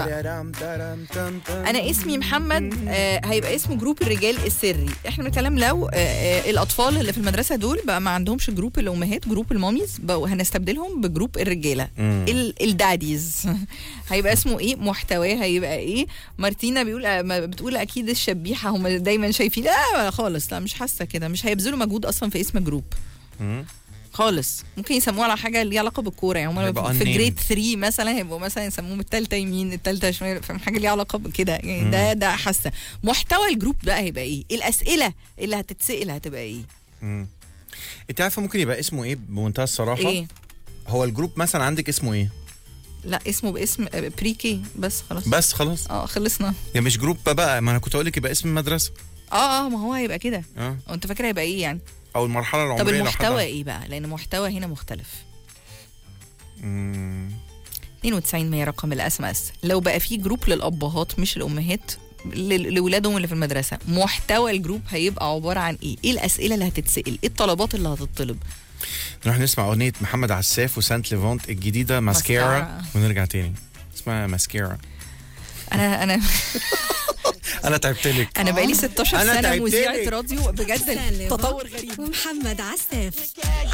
انا اسمي محمد آه هيبقى اسمه جروب الرجال السري احنا بنتكلم لو آه آه الاطفال اللي في المدرسه دول بقى ما عندهمش جروب الامهات جروب الماميز بقوا هنستبدلهم بجروب الرجاله ال- الداديز هيبقى اسمه ايه محتواه هيبقى ايه مارتينا بيقول آه، ما بتقول اكيد الشبيحه هم دايما شايفين لا خالص لا مش حاسه كده مش هيبذلوا مجهود اصلا في اسم جروب مم. خالص ممكن يسموه على حاجه ليها علاقه بالكوره يعني هم هيبقى في unnamed. جريد 3 مثلا هيبقوا مثلا يسموهم التالتة يمين التالتة شمال فاهم حاجه ليها علاقه بكده يعني ده ده حاسه محتوى الجروب بقى هيبقى ايه الاسئله اللي هتتسال هتبقى ايه مم. انت عارفه ممكن يبقى اسمه ايه بمنتهى الصراحه ايه هو الجروب مثلا عندك اسمه ايه لا اسمه باسم بريكي بس خلاص بس خلاص اه خلصنا يا مش جروب بقى ما انا كنت اقول لك يبقى اسم المدرسه اه اه ما هو هيبقى كده اه هو انت فاكر هيبقى ايه يعني او المرحله العمريه طب لو المحتوى حد- ايه بقى لان المحتوى هنا مختلف مم. 92 100 رقم الاس ام اس لو بقى في جروب للابهات مش الامهات ل- لاولادهم اللي في المدرسه محتوى الجروب هيبقى عباره عن ايه ايه الاسئله اللي هتتسال ايه الطلبات اللي هتطلب نروح نسمع اغنيه محمد عساف وسانت ليفونت الجديده ماسكارا ماسكارا. ونرجع تاني اسمها ماسكارا انا انا انا تعبت لك انا بقالي 16 أنا سنه تعبتلك. مذيعه راديو بجد سالم تطور غريب ومحمد عساف